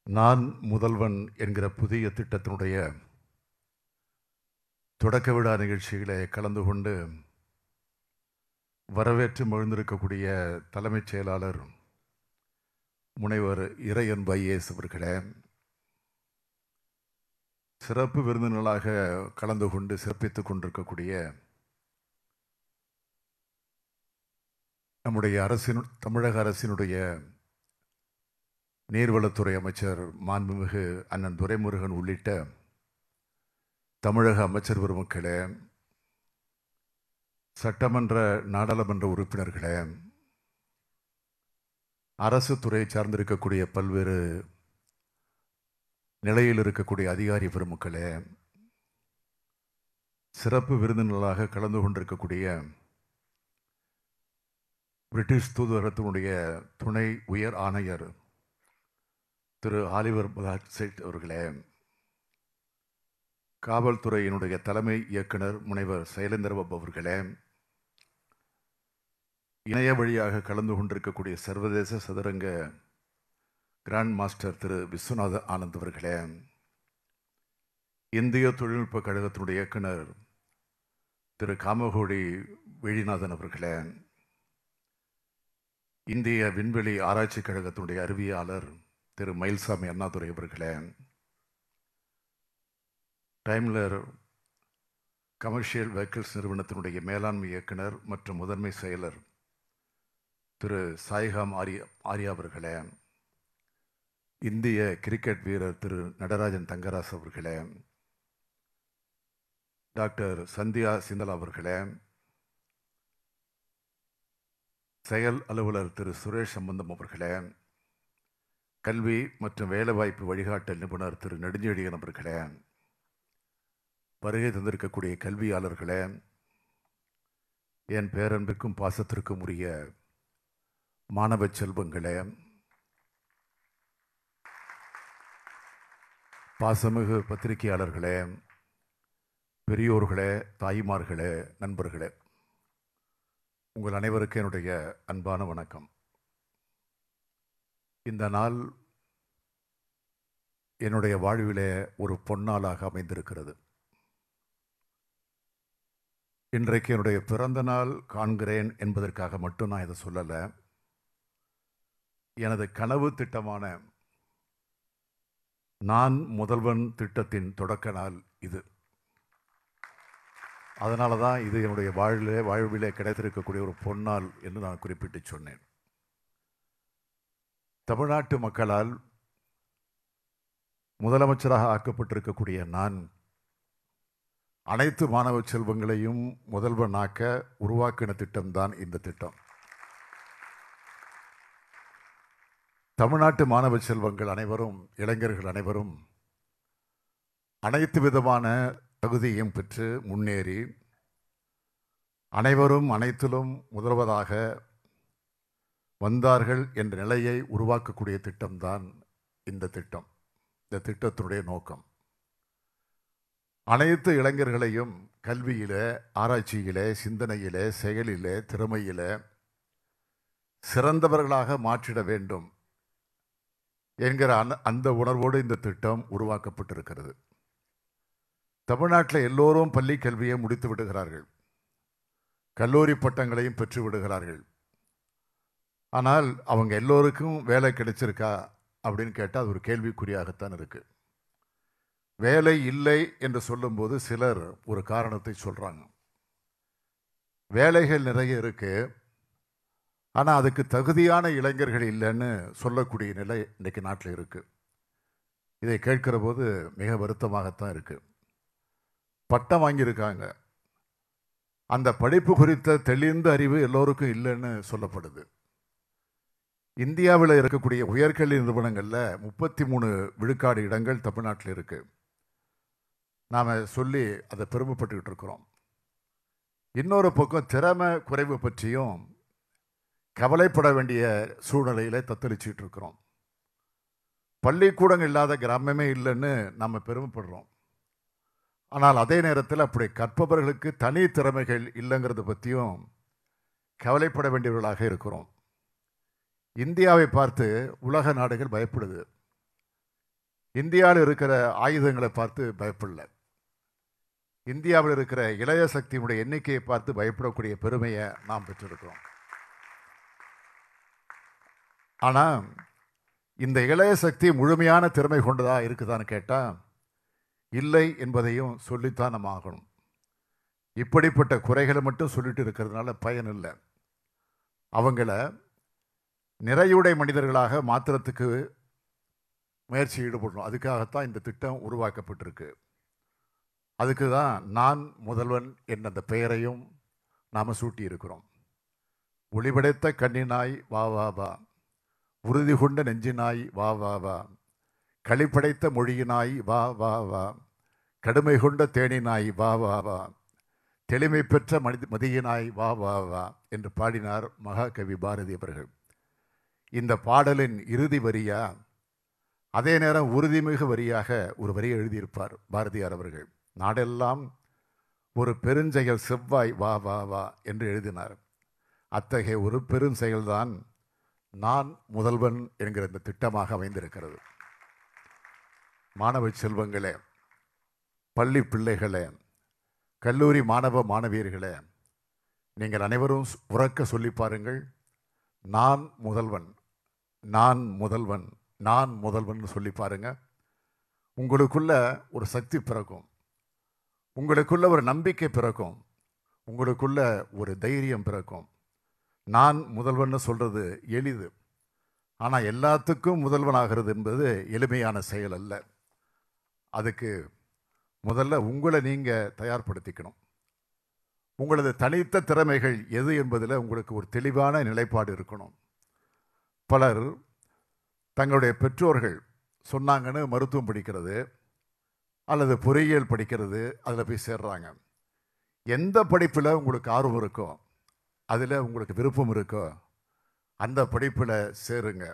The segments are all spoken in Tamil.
நான் முதல்வன் என்கிற புதிய திட்டத்தினுடைய தொடக்க விழா நிகழ்ச்சிகளை கலந்து கொண்டு வரவேற்று மகிழ்ந்திருக்கக்கூடிய தலைமைச் செயலாளர் முனைவர் இறையன் ஐஏஎஸ் அவர்களே சிறப்பு விருந்தினர்களாக கலந்து கொண்டு சிறப்பித்துக் கொண்டிருக்கக்கூடிய நம்முடைய அரசின் தமிழக அரசினுடைய நீர்வளத்துறை அமைச்சர் மாண்புமிகு அண்ணன் துரைமுருகன் உள்ளிட்ட தமிழக அமைச்சர் பெருமக்களே சட்டமன்ற நாடாளுமன்ற உறுப்பினர்களே அரசு துறை சார்ந்திருக்கக்கூடிய பல்வேறு நிலையில் இருக்கக்கூடிய அதிகாரி பெருமக்களே சிறப்பு விருந்தினர்களாக கலந்து கொண்டிருக்கக்கூடிய பிரிட்டிஷ் தூதரகத்தினுடைய துணை உயர் ஆணையர் திரு ஆலிவர் சேட் அவர்களே காவல்துறையினுடைய தலைமை இயக்குனர் முனைவர் சைலேந்திரபாபு அவர்களே இணைய வழியாக கலந்து கொண்டிருக்கக்கூடிய சர்வதேச சதுரங்க கிராண்ட் மாஸ்டர் திரு விஸ்வநாத ஆனந்த் அவர்களே இந்திய தொழில்நுட்ப கழகத்தினுடைய இயக்குனர் திரு காமகோடி வேணிநாதன் அவர்களே இந்திய விண்வெளி ஆராய்ச்சி கழகத்தினுடைய அறிவியாளர் திரு மயில்சாமி அண்ணாதுரை அவர்களே டைம்லர் கமர்ஷியல் வெஹிக்கிள்ஸ் நிறுவனத்தினுடைய மேலாண்மை இயக்குனர் மற்றும் முதன்மை செயலர் திரு சாய்காம் ஆரியா ஆரியா அவர்களே இந்திய கிரிக்கெட் வீரர் திரு நடராஜன் தங்கராஸ் அவர்களே டாக்டர் சந்தியா சிந்தலா அவர்களே செயல் அலுவலர் திரு சுரேஷ் சம்பந்தம் அவர்களே கல்வி மற்றும் வேலைவாய்ப்பு வழிகாட்டல் நிபுணர் திரு நெடுஞ்செழியன் அவர்களே வருகை தந்திருக்கக்கூடிய கல்வியாளர்களே என் பேரன்பிற்கும் பாசத்திற்கும் உரிய மாணவ செல்வங்களே பாசமிகு பத்திரிகையாளர்களே பெரியோர்களே தாய்மார்களே நண்பர்களே உங்கள் அனைவருக்கும் என்னுடைய அன்பான வணக்கம் இந்த நாள் என்னுடைய வாழ்விலே ஒரு பொன்னாளாக அமைந்திருக்கிறது இன்றைக்கு என்னுடைய பிறந்த நாள் காண்கிறேன் என்பதற்காக மட்டும் நான் இதை சொல்லலை எனது கனவு திட்டமான நான் முதல்வன் திட்டத்தின் தொடக்க நாள் இது அதனால தான் இது என்னுடைய வாழ்விலே வாழ்விலே கிடைத்திருக்கக்கூடிய ஒரு பொன்னாள் என்று நான் குறிப்பிட்டு சொன்னேன் தமிழ்நாட்டு மக்களால் முதலமைச்சராக ஆக்கப்பட்டிருக்கக்கூடிய நான் அனைத்து மாணவ செல்வங்களையும் முதல்வனாக்க உருவாக்கின திட்டம்தான் இந்த திட்டம் தமிழ்நாட்டு மாணவ செல்வங்கள் அனைவரும் இளைஞர்கள் அனைவரும் அனைத்து விதமான தகுதியையும் பெற்று முன்னேறி அனைவரும் அனைத்திலும் முதல்வதாக வந்தார்கள் என்ற நிலையை உருவாக்கக்கூடிய திட்டம்தான் இந்த திட்டம் இந்த திட்டத்தினுடைய நோக்கம் அனைத்து இளைஞர்களையும் கல்வியிலே ஆராய்ச்சியிலே சிந்தனையிலே செயலிலே திறமையிலே சிறந்தவர்களாக மாற்றிட வேண்டும் என்கிற அந்த அந்த உணர்வோடு இந்த திட்டம் உருவாக்கப்பட்டிருக்கிறது தமிழ்நாட்டில் எல்லோரும் பள்ளி கல்வியை முடித்து விடுகிறார்கள் கல்லூரி பட்டங்களையும் பெற்று விடுகிறார்கள் ஆனால் அவங்க எல்லோருக்கும் வேலை கிடைச்சிருக்கா அப்படின்னு கேட்டால் அது ஒரு கேள்விக்குறியாகத்தான் இருக்கு வேலை இல்லை என்று சொல்லும்போது சிலர் ஒரு காரணத்தை சொல்கிறாங்க வேலைகள் நிறைய இருக்கு ஆனால் அதுக்கு தகுதியான இளைஞர்கள் இல்லைன்னு சொல்லக்கூடிய நிலை இன்றைக்கு நாட்டில் இருக்கு இதை கேட்கிற போது மிக வருத்தமாகத்தான் இருக்கு பட்டம் வாங்கியிருக்காங்க அந்த படிப்பு குறித்த தெளிந்த அறிவு எல்லோருக்கும் இல்லைன்னு சொல்லப்படுது இந்தியாவில் இருக்கக்கூடிய உயர்கல்வி நிறுவனங்களில் முப்பத்தி மூணு விழுக்காடு இடங்கள் தமிழ்நாட்டில் இருக்கு நாம் சொல்லி அதை பெருமைப்பட்டுக்கிட்டு இருக்கிறோம் இன்னொரு பக்கம் திறமை குறைவு பற்றியும் கவலைப்பட வேண்டிய சூழ்நிலையில் தத்தளிச்சுட்டு இருக்கிறோம் பள்ளிக்கூடங்கள் இல்லாத கிராமமே இல்லைன்னு நம்ம பெருமைப்படுறோம் ஆனால் அதே நேரத்தில் அப்படி கற்பவர்களுக்கு தனி திறமைகள் இல்லைங்கிறத பற்றியும் கவலைப்பட வேண்டியவர்களாக இருக்கிறோம் இந்தியாவை பார்த்து உலக நாடுகள் பயப்படுது இந்தியாவில் இருக்கிற ஆயுதங்களை பார்த்து பயப்படல இந்தியாவில் இருக்கிற இளைய சக்தியினுடைய எண்ணிக்கையை பார்த்து பயப்படக்கூடிய பெருமையை நாம் பெற்றிருக்கிறோம் ஆனால் இந்த இளைய சக்தி முழுமையான திறமை கொண்டதா இருக்குதான்னு கேட்டால் இல்லை என்பதையும் சொல்லித்தான் நம்ம ஆகணும் இப்படிப்பட்ட குறைகளை மட்டும் சொல்லிட்டு இருக்கிறதுனால பயன் இல்லை அவங்கள நிறையுடை மனிதர்களாக மாத்திரத்துக்கு முயற்சி ஈடுபடணும் அதுக்காகத்தான் இந்த திட்டம் உருவாக்கப்பட்டிருக்கு அதுக்கு தான் நான் முதல்வன் என்ற அந்த பெயரையும் நாம் சூட்டி இருக்கிறோம் ஒளிபடைத்த கண்ணினாய் வா வா வா உறுதி கொண்ட நெஞ்சினாய் வா வா வா களிப்படைத்த மொழியினாய் வா வா வா கடுமை கொண்ட தேனினாய் வா வா வா தெளிமை பெற்ற மனித மதியினாய் வா வா வா என்று பாடினார் மகாகவி பாரதி அவர்கள் இந்த பாடலின் இறுதி வரியா அதே நேரம் உறுதிமிகு வரியாக ஒரு வரியை எழுதியிருப்பார் பாரதியார் அவர்கள் நாடெல்லாம் ஒரு பெருஞ்செயல் செவ்வாய் வா வா வா என்று எழுதினார் அத்தகைய ஒரு பெருஞ்செயல்தான் நான் முதல்வன் என்கிற இந்த திட்டமாக அமைந்திருக்கிறது மாணவ செல்வங்களே பள்ளி பிள்ளைகளே கல்லூரி மாணவ மாணவியர்களே நீங்கள் அனைவரும் உறக்க சொல்லி பாருங்கள் நான் முதல்வன் நான் முதல்வன் நான் முதல்வன் சொல்லி பாருங்க உங்களுக்குள்ள ஒரு சக்தி பிறக்கும் உங்களுக்குள்ள ஒரு நம்பிக்கை பிறக்கும் உங்களுக்குள்ள ஒரு தைரியம் பிறக்கும் நான் முதல்வன் சொல்றது எளிது ஆனால் எல்லாத்துக்கும் முதல்வனாகிறது என்பது எளிமையான செயல் அல்ல அதுக்கு முதல்ல உங்களை நீங்கள் தயார்படுத்திக்கணும் உங்களது தனித்த திறமைகள் எது என்பதில் உங்களுக்கு ஒரு தெளிவான நிலைப்பாடு இருக்கணும் பலர் தங்களுடைய பெற்றோர்கள் சொன்னாங்கன்னு மருத்துவம் படிக்கிறது அல்லது பொறியியல் படிக்கிறது அதில் போய் சேர்றாங்க எந்த படிப்பில் உங்களுக்கு ஆர்வம் இருக்கோ அதில் உங்களுக்கு விருப்பம் இருக்கோ அந்த படிப்பில் சேருங்க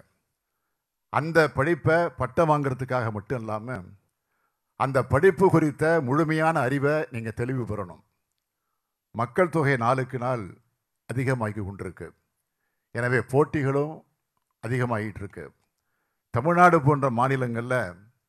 அந்த படிப்பை பட்டம் வாங்கிறதுக்காக மட்டும் இல்லாமல் அந்த படிப்பு குறித்த முழுமையான அறிவை நீங்கள் தெளிவு பெறணும் மக்கள் தொகை நாளுக்கு நாள் அதிகமாகி கொண்டிருக்கு எனவே போட்டிகளும் அதிகமாகிட்டு இருக்கு தமிழ்நாடு போன்ற மாநிலங்களில்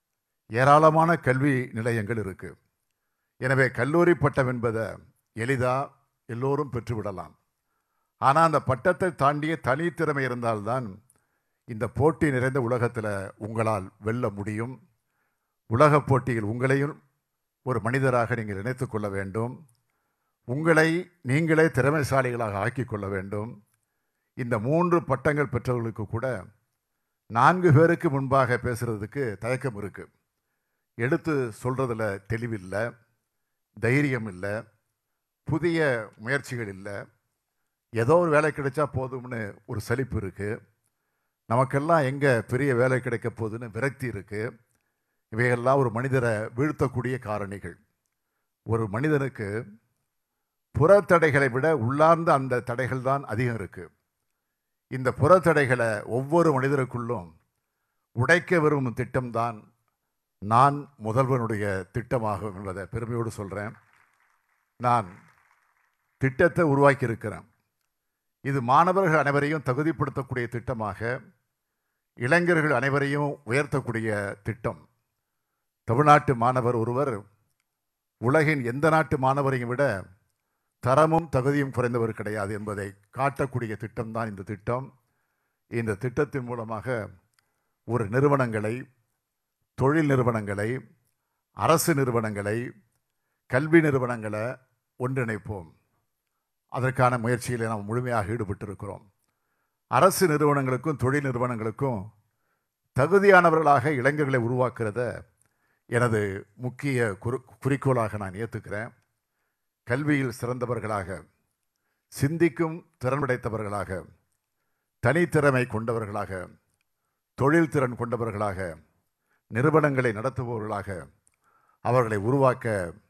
ஏராளமான கல்வி நிலையங்கள் இருக்கு எனவே கல்லூரி பட்டம் என்பதை எளிதாக எல்லோரும் பெற்றுவிடலாம் ஆனால் அந்த பட்டத்தை தாண்டிய தனித்திறமை இருந்தால்தான் இந்த போட்டி நிறைந்த உலகத்தில் உங்களால் வெல்ல முடியும் உலகப் போட்டியில் உங்களையும் ஒரு மனிதராக நீங்கள் நினைத்து கொள்ள வேண்டும் உங்களை நீங்களே திறமைசாலிகளாக ஆக்கிக் கொள்ள வேண்டும் இந்த மூன்று பட்டங்கள் பெற்றவர்களுக்கு கூட நான்கு பேருக்கு முன்பாக பேசுறதுக்கு தயக்கம் இருக்கு எடுத்து சொல்றதுல தெளிவில்லை தைரியம் இல்லை புதிய முயற்சிகள் இல்லை ஏதோ ஒரு வேலை கிடைச்சா போதும்னு ஒரு சலிப்பு இருக்கு நமக்கெல்லாம் எங்கே பெரிய வேலை கிடைக்க போகுதுன்னு விரக்தி இருக்கு இவையெல்லாம் ஒரு மனிதரை வீழ்த்தக்கூடிய காரணிகள் ஒரு மனிதனுக்கு புறத்தடைகளை விட உள்ளார்ந்த அந்த தடைகள் தான் அதிகம் இருக்கு இந்த புறத்தடைகளை ஒவ்வொரு மனிதருக்குள்ளும் உடைக்க விரும்பும் திட்டம்தான் நான் முதல்வனுடைய திட்டமாகும் என்பதை பெருமையோடு சொல்கிறேன் நான் திட்டத்தை உருவாக்கி இருக்கிறேன் இது மாணவர்கள் அனைவரையும் தகுதிப்படுத்தக்கூடிய திட்டமாக இளைஞர்கள் அனைவரையும் உயர்த்தக்கூடிய திட்டம் தமிழ்நாட்டு மாணவர் ஒருவர் உலகின் எந்த நாட்டு மாணவரையும் விட தரமும் தகுதியும் குறைந்தவர் கிடையாது என்பதை காட்டக்கூடிய திட்டம்தான் இந்த திட்டம் இந்த திட்டத்தின் மூலமாக ஒரு நிறுவனங்களை தொழில் நிறுவனங்களை அரசு நிறுவனங்களை கல்வி நிறுவனங்களை ஒன்றிணைப்போம் அதற்கான முயற்சியில் நாம் முழுமையாக ஈடுபட்டிருக்கிறோம் அரசு நிறுவனங்களுக்கும் தொழில் நிறுவனங்களுக்கும் தகுதியானவர்களாக இளைஞர்களை உருவாக்குறத எனது முக்கிய குறி குறிக்கோளாக நான் ஏற்றுக்கிறேன் கல்வியில் சிறந்தவர்களாக சிந்திக்கும் திறன் படைத்தவர்களாக தனித்திறமை கொண்டவர்களாக தொழில் திறன் கொண்டவர்களாக நிறுவனங்களை நடத்துபவர்களாக அவர்களை உருவாக்க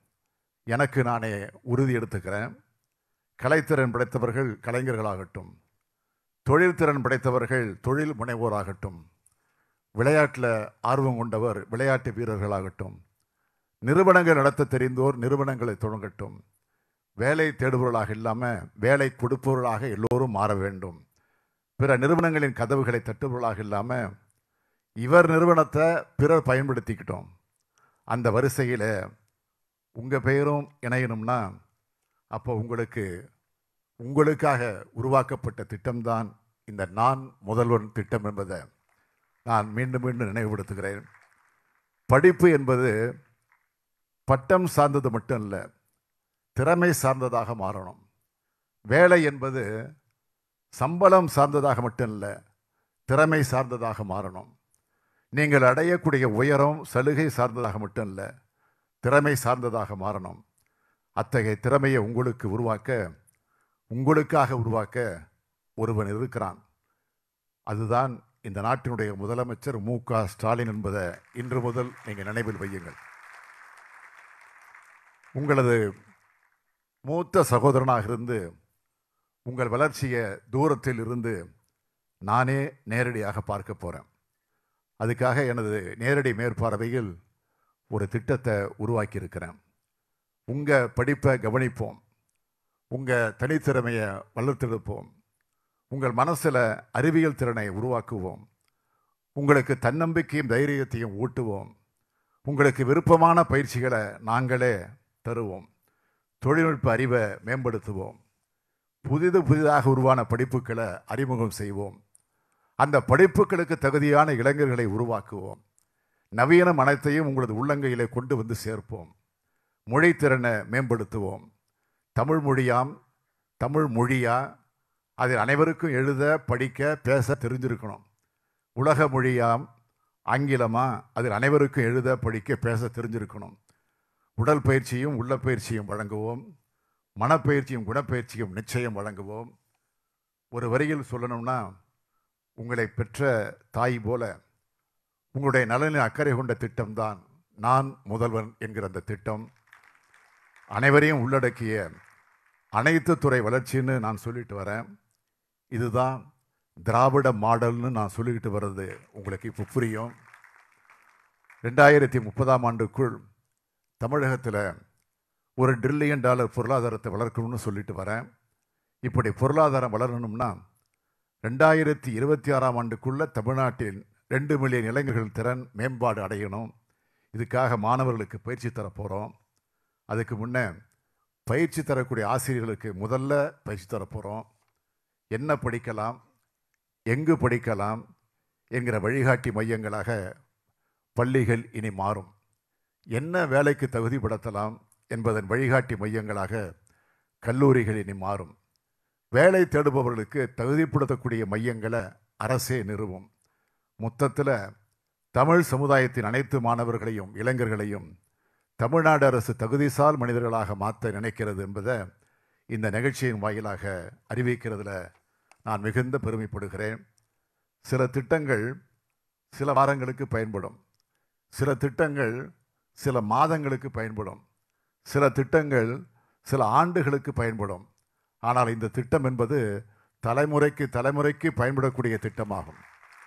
எனக்கு நானே உறுதி எடுத்துக்கிறேன் கலைத்திறன் படைத்தவர்கள் கலைஞர்களாகட்டும் தொழில் திறன் படைத்தவர்கள் தொழில் முனைவோராகட்டும் விளையாட்டில் ஆர்வம் கொண்டவர் விளையாட்டு வீரர்களாகட்டும் நிறுவனங்கள் நடத்த தெரிந்தோர் நிறுவனங்களை தொடங்கட்டும் வேலை தேடுபவர்களாக இல்லாமல் வேலை கொடுப்பவர்களாக எல்லோரும் மாற வேண்டும் பிற நிறுவனங்களின் கதவுகளை தட்டுபவர்களாக இல்லாமல் இவர் நிறுவனத்தை பிறர் பயன்படுத்திக்கிட்டோம் அந்த வரிசையில் உங்கள் பெயரும் இணையணும்னா அப்போ உங்களுக்கு உங்களுக்காக உருவாக்கப்பட்ட திட்டம்தான் இந்த நான் முதல்வன் திட்டம் என்பதை நான் மீண்டும் மீண்டும் நினைவுபடுத்துகிறேன் படிப்பு என்பது பட்டம் சார்ந்தது மட்டும் இல்லை திறமை சார்ந்ததாக மாறணும் வேலை என்பது சம்பளம் சார்ந்ததாக மட்டும் இல்லை திறமை சார்ந்ததாக மாறணும் நீங்கள் அடையக்கூடிய உயரம் சலுகை சார்ந்ததாக மட்டும் இல்லை திறமை சார்ந்ததாக மாறணும் அத்தகைய திறமையை உங்களுக்கு உருவாக்க உங்களுக்காக உருவாக்க ஒருவன் இருக்கிறான் அதுதான் இந்த நாட்டினுடைய முதலமைச்சர் மு க ஸ்டாலின் என்பதை இன்று முதல் நீங்கள் நினைவில் வையுங்கள் உங்களது மூத்த சகோதரனாக இருந்து உங்கள் வளர்ச்சியை தூரத்தில் இருந்து நானே நேரடியாக பார்க்க போகிறேன் அதுக்காக எனது நேரடி மேற்பார்வையில் ஒரு திட்டத்தை உருவாக்கி இருக்கிறேன் உங்கள் படிப்பை கவனிப்போம் உங்கள் தனித்திறமையை வளர்த்தெடுப்போம் உங்கள் மனசில் அறிவியல் திறனை உருவாக்குவோம் உங்களுக்கு தன்னம்பிக்கையும் தைரியத்தையும் ஊட்டுவோம் உங்களுக்கு விருப்பமான பயிற்சிகளை நாங்களே தருவோம் தொழில்நுட்ப அறிவை மேம்படுத்துவோம் புதிது புதிதாக உருவான படிப்புகளை அறிமுகம் செய்வோம் அந்த படிப்புகளுக்கு தகுதியான இளைஞர்களை உருவாக்குவோம் நவீனம் அனைத்தையும் உங்களது உள்ளங்கையிலே கொண்டு வந்து சேர்ப்போம் மொழித்திறனை மேம்படுத்துவோம் தமிழ் மொழியாம் தமிழ் மொழியா அதில் அனைவருக்கும் எழுத படிக்க பேச தெரிஞ்சிருக்கணும் உலக மொழியாம் ஆங்கிலமா அதில் அனைவருக்கும் எழுத படிக்க பேச தெரிஞ்சிருக்கணும் உடல் பயிற்சியும் உள்ள பயிற்சியும் வழங்குவோம் மனப்பயிற்சியும் குணப்பயிற்சியும் நிச்சயம் வழங்குவோம் ஒரு வரியில் சொல்லணும்னா உங்களை பெற்ற தாய் போல உங்களுடைய நலனில் அக்கறை கொண்ட திட்டம்தான் நான் முதல்வன் என்கிற அந்த திட்டம் அனைவரையும் உள்ளடக்கிய அனைத்து துறை வளர்ச்சின்னு நான் சொல்லிட்டு வரேன் இதுதான் திராவிட மாடல்னு நான் சொல்லிக்கிட்டு வர்றது உங்களுக்கு இப்போ புரியும் ரெண்டாயிரத்தி முப்பதாம் ஆண்டுக்குள் தமிழகத்தில் ஒரு ட்ரில்லியன் டாலர் பொருளாதாரத்தை வளர்க்கணும்னு சொல்லிட்டு வரேன் இப்படி பொருளாதாரம் வளரணும்னா ரெண்டாயிரத்தி இருபத்தி ஆறாம் ஆண்டுக்குள்ள தமிழ்நாட்டில் ரெண்டு மில்லியன் இளைஞர்கள் திறன் மேம்பாடு அடையணும் இதுக்காக மாணவர்களுக்கு பயிற்சி தர போகிறோம் அதுக்கு முன்னே பயிற்சி தரக்கூடிய ஆசிரியர்களுக்கு முதல்ல பயிற்சி தர போகிறோம் என்ன படிக்கலாம் எங்கு படிக்கலாம் என்கிற வழிகாட்டி மையங்களாக பள்ளிகள் இனி மாறும் என்ன வேலைக்கு தகுதிப்படுத்தலாம் என்பதன் வழிகாட்டி மையங்களாக கல்லூரிகள் இனி மாறும் வேலை தேடுபவர்களுக்கு தகுதிப்படுத்தக்கூடிய மையங்களை அரசே நிறுவும் மொத்தத்தில் தமிழ் சமுதாயத்தின் அனைத்து மாணவர்களையும் இளைஞர்களையும் தமிழ்நாடு அரசு தகுதிசால் மனிதர்களாக மாற்ற நினைக்கிறது என்பதை இந்த நிகழ்ச்சியின் வாயிலாக அறிவிக்கிறதுல நான் மிகுந்த பெருமைப்படுகிறேன் சில திட்டங்கள் சில வாரங்களுக்கு பயன்படும் சில திட்டங்கள் சில மாதங்களுக்கு பயன்படும் சில திட்டங்கள் சில ஆண்டுகளுக்கு பயன்படும் ஆனால் இந்த திட்டம் என்பது தலைமுறைக்கு தலைமுறைக்கு பயன்படக்கூடிய திட்டமாகும்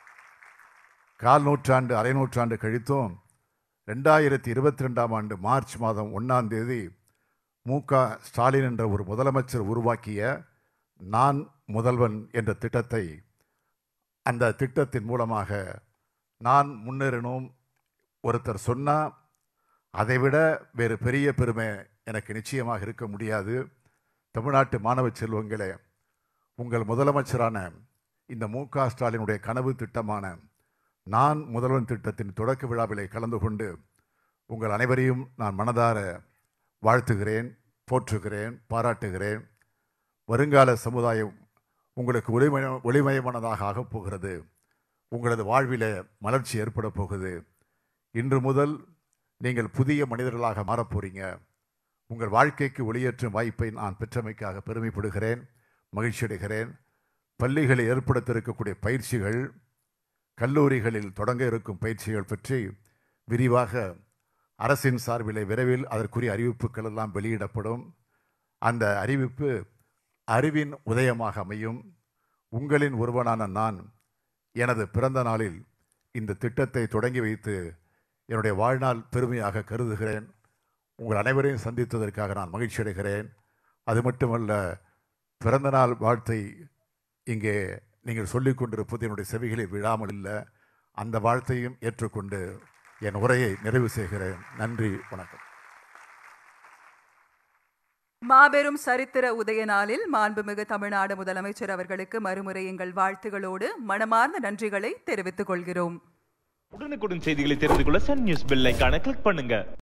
கால் நூற்றாண்டு அரை நூற்றாண்டு கழித்தும் ரெண்டாயிரத்தி இருபத்தி ரெண்டாம் ஆண்டு மார்ச் மாதம் ஒன்றாம் தேதி மு க ஸ்டாலின் என்ற ஒரு முதலமைச்சர் உருவாக்கிய நான் முதல்வன் என்ற திட்டத்தை அந்த திட்டத்தின் மூலமாக நான் முன்னேறணும் ஒருத்தர் சொன்னால் அதைவிட வேறு பெரிய பெருமை எனக்கு நிச்சயமாக இருக்க முடியாது தமிழ்நாட்டு மாணவ செல்வங்களே உங்கள் முதலமைச்சரான இந்த மு க ஸ்டாலினுடைய கனவு திட்டமான நான் முதல்வன் திட்டத்தின் தொடக்க விழாவிலே கலந்து கொண்டு உங்கள் அனைவரையும் நான் மனதார வாழ்த்துகிறேன் போற்றுகிறேன் பாராட்டுகிறேன் வருங்கால சமுதாயம் உங்களுக்கு ஒளிமய ஒளிமயமானதாக ஆகப் போகிறது உங்களது வாழ்விலே மலர்ச்சி ஏற்பட போகுது இன்று முதல் நீங்கள் புதிய மனிதர்களாக மாறப் போறீங்க உங்கள் வாழ்க்கைக்கு ஒளியேற்றும் வாய்ப்பை நான் பெற்றமைக்காக பெருமைப்படுகிறேன் மகிழ்ச்சி அடைகிறேன் பள்ளிகளில் ஏற்படுத்த இருக்கக்கூடிய பயிற்சிகள் கல்லூரிகளில் தொடங்க இருக்கும் பயிற்சிகள் பற்றி விரிவாக அரசின் சார்பிலே விரைவில் அதற்குரிய அறிவிப்புகள் எல்லாம் வெளியிடப்படும் அந்த அறிவிப்பு அறிவின் உதயமாக அமையும் உங்களின் ஒருவனான நான் எனது பிறந்த நாளில் இந்த திட்டத்தை தொடங்கி வைத்து என்னுடைய வாழ்நாள் பெருமையாக கருதுகிறேன் உங்கள் அனைவரையும் சந்தித்ததற்காக நான் மகிழ்ச்சி அடைகிறேன் அது மட்டுமல்ல பிறந்தநாள் வாழ்த்தை இங்கே நீங்கள் சொல்லிக் கொண்டிருப்பது என்னுடைய செவிகளில் விழாமல் இல்லை அந்த வாழ்த்தையும் ஏற்றுக்கொண்டு என் உரையை நிறைவு செய்கிறேன் நன்றி வணக்கம் மாபெரும் சரித்திர உதய நாளில் மாண்புமிகு தமிழ்நாடு முதலமைச்சர் அவர்களுக்கு மறுமுறை எங்கள் வாழ்த்துகளோடு மனமார்ந்த நன்றிகளை தெரிவித்துக் கொள்கிறோம் உடனுக்குடன் செய்திகளை தெரிந்து கொள்ள சன் நியூஸ் பெல் ஐகானை கிளிக் பண்ணுங்க